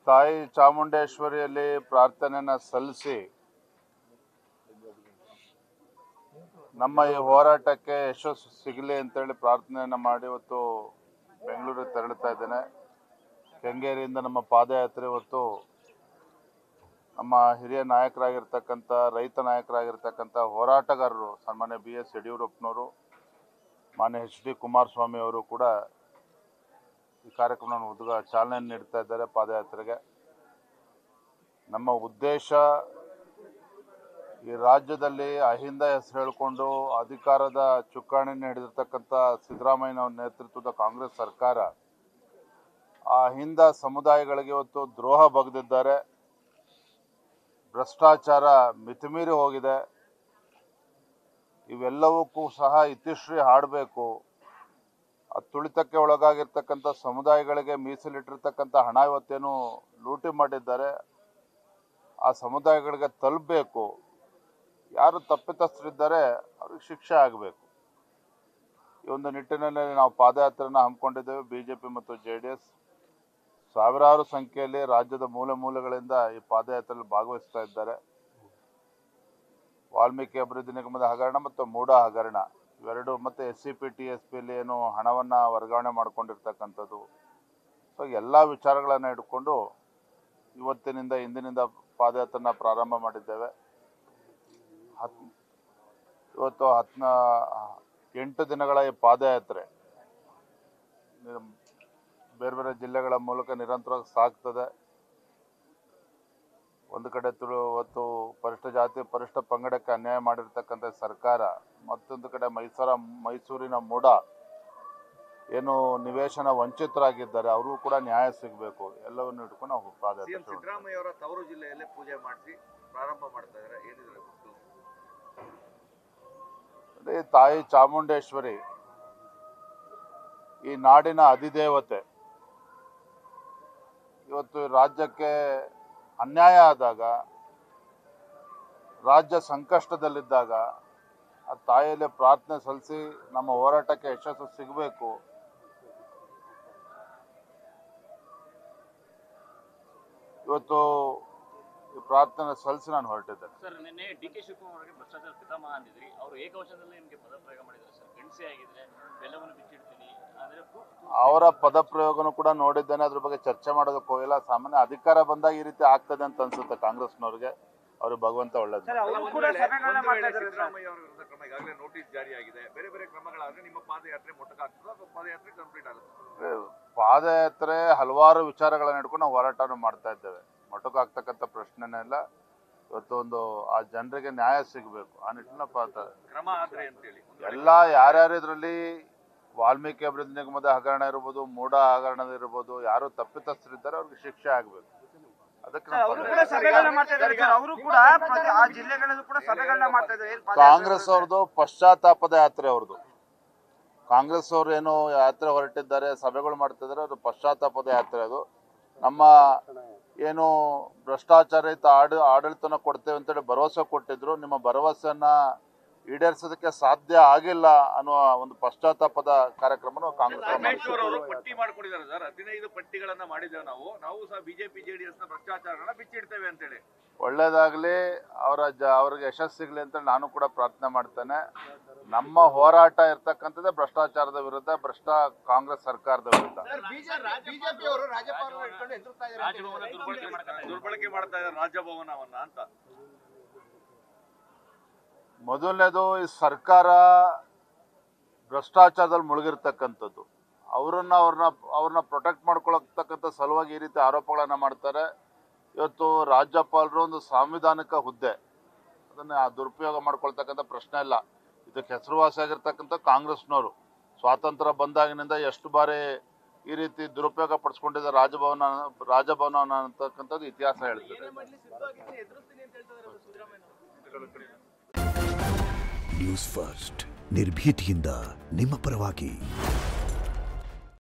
ತಾಯಿ ಚಾಮುಂಡೇಶ್ವರಿಯಲ್ಲಿ ಪ್ರಾರ್ಥನೆಯನ್ನ ಸಲ್ಲಿಸಿ ನಮ್ಮ ಈ ಹೋರಾಟಕ್ಕೆ ಯಶಸ್ಸು ಸಿಗಲಿ ಅಂತೇಳಿ ಪ್ರಾರ್ಥನೆಯನ್ನ ಮಾಡಿ ಇವತ್ತು ಬೆಂಗಳೂರಿಗೆ ತೆರಳುತ್ತಾ ಇದ್ದೇನೆ ಕೆಂಗೇರಿಯಿಂದ ನಮ್ಮ ಪಾದಯಾತ್ರೆ ಇವತ್ತು ನಮ್ಮ ಹಿರಿಯ ನಾಯಕರಾಗಿರ್ತಕ್ಕಂಥ ರೈತ ನಾಯಕರಾಗಿರ್ತಕ್ಕಂಥ ಹೋರಾಟಗಾರರು ಸನ್ಮಾನ್ಯ ಬಿ ಎಸ್ ಯಡಿಯೂರಪ್ಪನವರು ಮಾನ್ಯ ಎಚ್ ಡಿ ಕುಮಾರಸ್ವಾಮಿ ಅವರು ಕೂಡ ಈ ಕಾರ್ಯಕ್ರಮವನ್ನು ಉದ್ಘಾ ಚಾಲನೆ ನೀಡ್ತಾ ಇದ್ದಾರೆ ಪಾದಯಾತ್ರೆಗೆ ನಮ್ಮ ಉದ್ದೇಶ ಈ ರಾಜ್ಯದಲ್ಲಿ ಅಹಿಂದ ಹೆಸರು ಹೇಳಿಕೊಂಡು ಅಧಿಕಾರದ ಚುಕ್ಕಾಣಿಯನ್ನು ಹಿಡಿದಿರ್ತಕ್ಕಂಥ ಸಿದ್ದರಾಮಯ್ಯನವರ ನೇತೃತ್ವದ ಕಾಂಗ್ರೆಸ್ ಸರ್ಕಾರ ಆ ಅಹಿಂದ ಸಮುದಾಯಗಳಿಗೆ ಇವತ್ತು ದ್ರೋಹ ಬಗೆದಿದ್ದಾರೆ ಭ್ರಷ್ಟಾಚಾರ ಮಿತಿಮೀರಿ ಹೋಗಿದೆ ಇವೆಲ್ಲವಕ್ಕೂ ಸಹ ಇತಿಶ್ರೀ ಹಾಡಬೇಕು ಆ ತುಳಿತಕ್ಕೆ ಒಳಗಾಗಿರ್ತಕ್ಕಂಥ ಸಮುದಾಯಗಳಿಗೆ ಮೀಸಲಿಟ್ಟಿರ್ತಕ್ಕಂಥ ಹಣ ಇವತ್ತೇನು ಲೂಟಿ ಮಾಡಿದ್ದಾರೆ ಆ ಸಮುದಾಯಗಳಿಗೆ ತಲುಪಬೇಕು ಯಾರು ತಪ್ಪಿತಸ್ಥರಿದ್ದಾರೆ ಅವ್ರಿಗೆ ಶಿಕ್ಷೆ ಆಗಬೇಕು ಈ ಒಂದು ನಿಟ್ಟಿನಲ್ಲಿ ನಾವು ಪಾದಯಾತ್ರೆನ ಹಮ್ಮಿಕೊಂಡಿದ್ದೇವೆ ಬಿ ಜೆ ಪಿ ಮತ್ತು ಜೆ ಡಿ ಎಸ್ ಸಾವಿರಾರು ಸಂಖ್ಯೆಯಲ್ಲಿ ರಾಜ್ಯದ ಮೂಲೆ ಮೂಲೆಗಳಿಂದ ಈ ಪಾದಯಾತ್ರೆಯಲ್ಲಿ ಭಾಗವಹಿಸ್ತಾ ಇದ್ದಾರೆ ವಾಲ್ಮೀಕಿ ಅಭಿವೃದ್ಧಿ ನಿಗಮದ ಹಗರಣ ಮತ್ತು ಮೂಡ ಹಗರಣ ಇವೆರಡು ಮತ್ತೆ S C P T S ಪಿಯಲ್ಲಿ ಏನು ಹಣವನ್ನು ವರ್ಗಾವಣೆ ಮಾಡ್ಕೊಂಡಿರ್ತಕ್ಕಂಥದ್ದು ಸೊ ಎಲ್ಲ ವಿಚಾರಗಳನ್ನು ಇಟ್ಕೊಂಡು ಇವತ್ತಿನಿಂದ ಇಂದಿನಿಂದ ಪಾದಯಾತ್ರೆನ ಪ್ರಾರಂಭ ಮಾಡಿದ್ದೇವೆ ಹತ್ ಇವತ್ತು ಹತ್ನ ಎಂಟು ದಿನಗಳ ಈ ಪಾದಯಾತ್ರೆ ನಿರ್- ಬೇರೆ ಬೇರೆ ಜಿಲ್ಲೆಗಳ ಮೂಲಕ ನಿರಂತರವಾಗಿ ಸಾಗ್ತದೆ ಒಂದು ಕಡೆ ತುಳು ಇವತ್ತು ಪರಿಷ್ಠ ಜಾತಿ ಪರಿಷ್ಠ ಪಂಗಡಕ್ಕೆ ಅನ್ಯಾಯ ಮಾಡಿರ್ತಕ್ಕಂಥ ಸರ್ಕಾರ ಮತ್ತೊಂದು ಕಡೆ ಮೈಸೂರ ಮೈಸೂರಿನ ಮೂಡ ಏನು ನಿವೇಶನ ವಂಚಿತರಾಗಿದ್ದಾರೆ ಅವ್ರಿಗೂ ಕೂಡ ನ್ಯಾಯ ಸಿಗಬೇಕು ಎಲ್ಲವನ್ನು ಇಟ್ಕೊಂಡು ನಾವು ಸಿಎಂ ಪಾದಯಾತ್ರೆ ಶುರು ಸಿದ್ದರಾಮಯ್ಯ ಅವರ ತವರು ಜಿಲ್ಲೆಯಲ್ಲೇ ಪೂಜೆ ಮಾಡಿಸಿ ಪ್ರಾರಂಭ ಮಾಡ್ತಾ ಇದ್ದಾರೆ ಏನಿದೆ ಗೊತ್ತು ಅದೇ ತಾಯಿ ಚಾಮುಂಡೇಶ್ವರಿ ಈ ನಾಡಿನ ಅಧಿದೇವತೆ ಇವತ್ತು ರಾಜ್ಯಕ್ಕೆ ಅನ್ಯಾಯ ಆದಾಗ ರಾಜ್ಯ ಸಂಕಷ್ಟದಲ್ಲಿದ್ದಾಗ ಆ ತಾಯಿಯಲ್ಲಿ ಪ್ರಾರ್ಥನೆ ಸಲ್ಲಿಸಿ ನಮ್ಮ ಹೋರಾಟಕ್ಕೆ ಯಶಸ್ಸು ಸಿಗಬೇಕು ಇವತ್ತು ಈ ಪ್ರಾರ್ಥನೆ ಸಲ್ಲಿಸಿ ನಾನು ಹೊರಟಿದ್ದೇನೆ ಸರ್ ನಿನ್ನೆ ಡಿ ಕೆ ಶಿವಕುಮಾರ್ ಅವರಿಗೆ ಭ್ರಷ್ಟಾಚಾರ ಪಿತಾಮಹ ಅಂದಿದ್ರಿ ಅವರು ಏಕವಚನದಲ್ಲಿ ನಿಮಗೆ ಪದಪ್ರಯೋಗ ಮಾಡಿದ್ರು ಸರ್ ಗಂಡಸೆ ಆಗಿದ್ರೆ ಬೆಲ್ಲವನ್ನು ಬಿಚ್ಚಿಡ್ತೀನಿ ಅಂದ್ರೆ proof ಅವರ ಪದ ಪ್ರಯೋಗನೂ ಕೂಡ ನೋಡಿದ್ದೇನೆ ಅದ್ರ ಬಗ್ಗೆ ಚರ್ಚೆ ಮಾಡೋದಕ್ಕೆ ಹೋಗಿಲ್ಲ ಸಾಮಾನ್ಯ ಅಧಿಕಾರ ಬಂದಾಗ ಈ ರೀತಿ ಆಗ್ತದೆ ಅಂತ ಅನ್ಸುತ್ತೆ ಕಾಂಗ್ರೆಸ್ನವ್ರಿಗೆ ಅವ್ರಿಗೆ ಭಗವಂತ ಒಳ್ಳೇದು ಸರ್ ಅವರು ಒಂದು ಕೂಡ ವೇಳೆ- ಸಭೆಗಳನ್ನ ಒಂದು ಮಾಡ್ತಾ ವೇಳೆ ಇದ್ದಾರೆ ಸರ್ ಸಿದ್ದರಾಮಯ್ಯ ಅವರ ವಿರುದ್ಧ ಕ್ರಮ ಈಗಾಗಲೇ ನೋಟಿಸ್ ಜಾರಿಯಾಗಿದೆ ಬೇರೆ ಬೇರೆ ಕ್ರಮಗಳಾದ್ರೆ ನಿಮ್ಮ ಪಾದಯಾತ್ರೆ ಮೊಟಕಾಗ್ತದೆ ಅಥವಾ ಪಾದಯಾತ್ರೆ ಕಂಪ್ಲೀಟ್ ಆಗುತ್ತೆ ಪಾದಯಾತ್ರೆ ಹಲವಾರು ವಿಚಾರಗಳನ್ನ ಹಿಡ್ಕೊಂಡು ನಾವು ಹೋರಾಟವನ್ನು ಮಾಡ್ತಾ ಇದ್ದೇವೆ ಮೊಟಕಾಗ್ತಕ್ಕಂಥ ಪ್ರಶ್ನೆನೇ ಇಲ್ಲ ಇವತ್ತು ಒಂದು ಆ ಜನರಿಗೆ ನ್ಯಾಯ ಸಿಗಬೇಕು ಆ ನಿಟ್ಟಿನ ಪಾತ್ರ ಕ್ರಮ ಆದ್ರೆ ಅಂತೇಳಿ ಒಂದು ವೇಳೆ ಎಲ್ಲ ಯಾರ್ಯಾರು ಇದರಲ್ಲಿ ವಾಲ್ಮೀಕಿ ಅಭಿವೃದ್ಧಿ ನಿಗಮದ ಹಗರಣ ಇರ್ಬೋದು ಮೂಡ ಹಗರಣ ಇರ್ಬೋದು ಯಾರು ತಪ್ಪಿತಸ್ಥರಿದ್ದಾರೆ ಅವ್ರಿಗೆ ಶಿಕ್ಷೆ ಆಗಬೇಕು ಅದಕ್ಕೆ ಸರ್ ನಾವು ಅವರು ಪಾದಯಾತ್ರೆ ಕೂಡ ಸಭೆಗಳನ್ನ ಮಾಡ್ತಾ ಇದ್ದಾರೆ ಸರ್ ಅವರು ಕೂಡ ಪ್ರತಿ ಆ ಜಿಲ್ಲೆಗಳಲ್ಲೂ ಕೂಡ ಸಭೆಗಳನ್ನ ಮಾಡ್ತಾ ಇದ್ದಾರೆ ಏನ್ ಪಾದಯಾತ್ರೆ ಕಾಂಗ್ರೆಸ್ ಅವ್ರದ್ದು ಪಶ್ಚಾತ್ತಾಪದ ಯಾತ್ರೆ ಅವ್ರದ್ದು ಕಾಂಗ್ರೆಸ್ ಅವರು ಏನು ಯಾತ್ರೆ ಹೊರಟಿದ್ದಾರೆ ಸಭೆಗಳು ಮಾಡ್ತಿದ್ದಾರೆ ಅದು ಪಶ್ಚಾತ್ತಾಪದ ಯಾತ್ರೆ ಅದು ನಮ್ಮ ಏನು ಭ್ರಷ್ಟಾಚಾರಯುತ ಆಡ ಆಡಳಿತನ ಕೊಡ್ತೇವೆ ಅಂತೇಳಿ ಭರವಸೆ ಕೊಟ್ಟಿದ್ರು ನಿಮ್ಮ ಭರವಸೆಯನ್ನ ಈಡೇರಿಸೋದಕ್ಕೆ ಸಾಧ್ಯ ಆಗಿಲ್ಲ ಅನ್ನುವ ಒಂದು ಪಶ್ಚಾತ್ತಾಪದ ಕಾರ್ಯಕ್ರಮ ಕಾಂಗ್ರೆಸ್ ಅವ್ರು ಪರಮೇಶ್ವರ್ ಅವರು ಮಾಡಿದ್ರು. ಪಟ್ಟಿ ಮಾಡ್ಕೊಂಡಿದ್ದಾರೆ ಸರ್ ಹದಿನೈದು ಪಟ್ಟಿಗಳನ್ನ ಮಾಡಿದ್ದೇವೆ ನಾವು ನಾವು ಸಹ ಬಿಜೆಪಿ ಜೆಡಿಎಸ್ ನ ಭ್ರಷ್ಟಾಚಾರಗಳನ್ನ ಬಿಚ್ಚಿಡ್ತೇವೆ ಅಂತೇಳಿ ಒಳ್ಳೇದಾಗ್ಲಿ ಅವರ ಜ ಅವ್ರಿಗೆ ಯಶಸ್ಸು ಸಿಗ್ಲಿ ಅಂತ ನಾನು ಕೂಡ ಪ್ರಾರ್ಥನೆ ಮಾಡ್ತೇನೆ ನಮ್ಮ ಹೋರಾಟ ಇರ್ತಕ್ಕಂಥದ್ದೇ ಭ್ರಷ್ಟಾಚಾರದ ವಿರುದ್ಧ ಭ್ರಷ್ಟ ಕಾಂಗ್ರೆಸ್ ಸರ್ಕಾರದ ವಿರುದ್ಧ ಬಿಜೆಪಿ ಅವರು ರಾಜ್ಯಪಾಲರು ಇಟ್ಕೊಂಡು ಎದುರ್ತಾ ಇದ್ದಾರೆ ಅಂತ ರಾಜಭವನ ದುರ್ಬಳಕೆ ಮಾಡ್ತಾರೆ ದುರ್ಬಳಕೆ ಮಾಡ್ತಾ ಇದ್ದಾರೆ ರಾಜಭವನವನ್ನ ಅಂತ ಮೊದಲನೇದು ಈ ಸರ್ಕಾರ ಭ್ರಷ್ಟಾಚಾರದಲ್ಲಿ ಮುಳುಗಿರ್ತಕ್ಕಂಥದ್ದು ಅವರನ್ನ ಅವ್ರನ್ನ ಅವ್ರನ್ನ ಪ್ರೊಟೆಕ್ಟ್ ಮಾಡ್ಕೊಳತಕ್ಕಂಥ ಸಲುವಾಗಿ ಈ ರೀತಿ ಆರೋಪಗಳನ್ನ ಮಾಡ್ತಾರೆ ಇವತ್ತು ರಾಜ್ಯಪಾಲರು ಒಂದು ಸಾಂವಿಧಾನಿಕ ಹುದ್ದೆ ಅದನ್ನ ಆ ದುರುಪಯೋಗ ಮಾಡ್ಕೊಳ್ತಕ್ಕಂಥ ಪ್ರಶ್ನೆ ಇಲ್ಲ ಇದಕ್ಕೆ ಹೆಸರುವಾಸಿಯಾಗಿರ್ತಕ್ಕಂಥ ಕಾಂಗ್ರೆಸ್ನವರು ಸ್ವಾತಂತ್ರ್ಯ ಬಂದಾಗಿನಿಂದ ಎಷ್ಟು ಬಾರಿ ಈ ರೀತಿ ದುರುಪಯೋಗ ಪಡಿಸ್ಕೊಂಡಿದ್ದಾರೆ ರಾಜಭವನ ರಾಜಭವನ ಅಂತಕ್ಕಂಥದ್ದು ಇತಿಹಾಸ ಹೇಳ್ತದೆ ನ್ಯೂಸ್ ಫಸ್ಟ್ ನಿರ್ಭೀತಿಯಿಂದ ನಿಮ್ಮ ಪರವಾಗಿ